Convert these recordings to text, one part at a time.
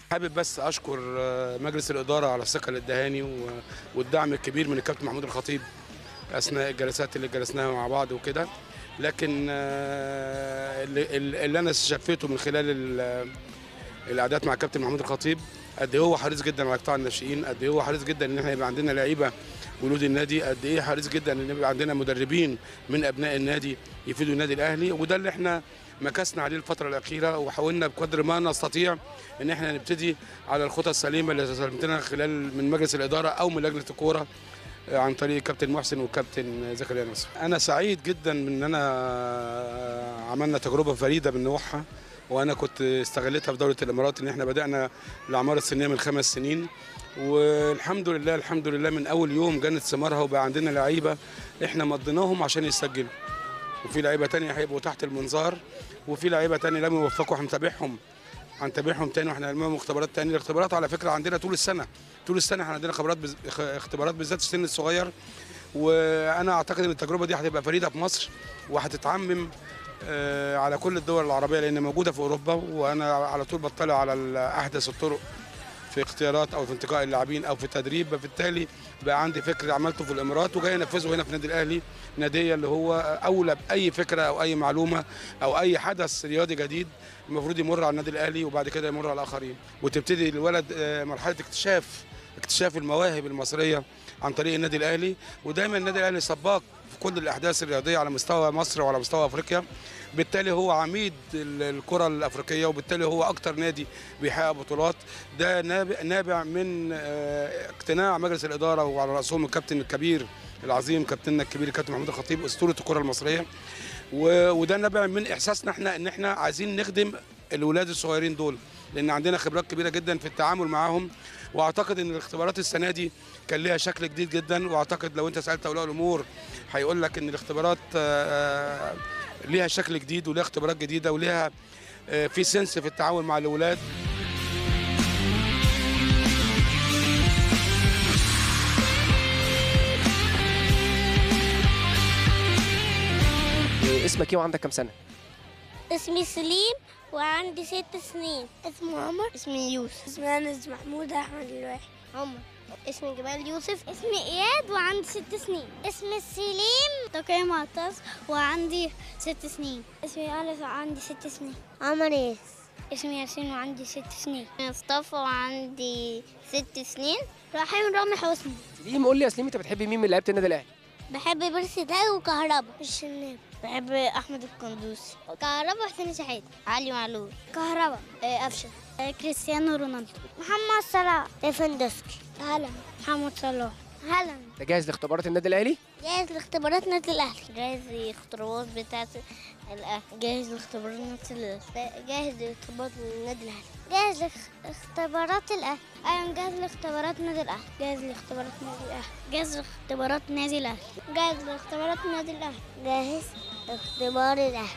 حابب بس اشكر آه، مجلس الاداره على الثقه اللي ادهاني و- والدعم الكبير من الكابتن محمود الخطيب اثناء الجلسات اللي جلسناها مع بعض وكده لكن آه، اللي, اللي انا شفيته من خلال ال- القعدات مع الكابتن محمود الخطيب قد ايه هو حريص جدا على قطاع الناشئين قد ايه هو حريص جدا ان احنا يبقى عندنا لعيبه ولود النادي قد ايه حريص جدا ان يبقى عندنا مدربين من ابناء النادي يفيدوا النادي الاهلي وده اللي احنا مكسنا عليه الفتره الاخيره وحاولنا بقدر ما نستطيع ان احنا نبتدي على الخطى السليمه اللي سلمتنا خلال من مجلس الاداره او من لجنه الكوره عن طريق كابتن محسن وكابتن زكريا نصر انا سعيد جدا من ان انا عملنا تجربه فريده من نوعها وانا كنت استغلتها في دوله الامارات ان احنا بدانا الاعمار السنيه من خمس سنين والحمد لله الحمد لله من اول يوم جنت ثمارها وبقى عندنا لعيبه احنا مضيناهم عشان يسجلوا وفي لعيبه تانية هيبقوا تحت المنظار وفي لعيبه تانية لم يوفقوا هنتابعهم هنتابعهم تاني واحنا هنعمل اختبارات تاني الاختبارات على فكره عندنا طول السنه طول السنه احنا عندنا خبرات بز... اخ- اختبارات بالذات في السن الصغير وانا اعتقد ان التجربه دي هتبقى فريده في مصر وهتتعمم آه، على كل الدول العربيه لان موجوده في اوروبا وانا على طول بطلع على ال- احدث الطرق في اختيارات او في انتقاء اللاعبين او في التدريب فبالتالي بقى عندي فكر عملته في الامارات وجاي انفذه هنا في النادي الاهلي ناديه اللي هو اولى باي فكره او اي معلومه او اي حدث رياضي جديد المفروض يمر على النادي الاهلي وبعد كده يمر على الاخرين وتبتدي الولد آه، مرحله اكتشاف اكتشاف المواهب المصريه عن طريق النادي الاهلي ودايما النادي الاهلي سباق في كل الاحداث الرياضيه على مستوى مصر وعلى مستوى افريقيا بالتالي هو عميد ال- الكره الافريقيه وبالتالي هو اكتر نادي بيحقق بطولات ده نابع, نابع من آه، اقتناع مجلس الاداره وعلى راسهم الكابتن الكبير العظيم كابتننا الكبير الكابتن محمود الخطيب اسطوره الكره المصريه و- وده نابع من احساسنا احنا ان احنا عايزين نخدم الولاد الصغيرين دول لان عندنا خبرات كبيره جدا في التعامل معاهم واعتقد ان الاختبارات السنه دي كان ليها شكل جديد جدا واعتقد لو انت سالت اولياء الامور هيقول لك ان الاختبارات آه، ليها شكل جديد وليها اختبارات جديده وليها آه، في سنس في التعامل مع الاولاد إيه اسمك ايه وعندك كام سنه اسمي سليم وعندي ست سنين اسمي عمر اسمي يوسف اسمي انس محمود احمد الواحد عمر اسمي جمال يوسف اسمي اياد وعندي ست سنين اسمي سليم تقييم معتز وعندي ست سنين اسمي انس وعندي ست سنين عمر ياس اسمي ياسين وعندي ست سنين مصطفى وعندي ست سنين رحيم رامي حسني سليم قول لي يا سليم انت بتحب مين من لعيبه النادي الاهلي بحب بيرسي تاي وكهربا الشناب بحب احمد القندوسي كهربا وحسين شحات علي معلول كهربا افشل كريستيانو رونالدو محمد صلاح ليفاندوسكي هلا محمد صلاح هلا انت جاهز لاختبارات النادي الاهلي جاهز لاختبارات نادي الاهلي جاهز لاختبارات بتاعت الاهلي جاهز لاختبارات نادي الاهلي جاهز لاختبارات النادي الاهلي جاهز لاختبارات الاهلي ايوه جاهز لاختبارات نادي الاهلي جاهز لاختبارات نادي الاهلي جاهز لاختبارات نادي الاهلي جاهز لاختبارات نادي الاهلي جاهز لاختبار الاهلي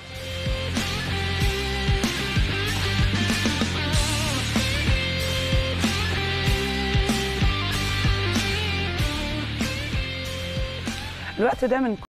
الوقت ده من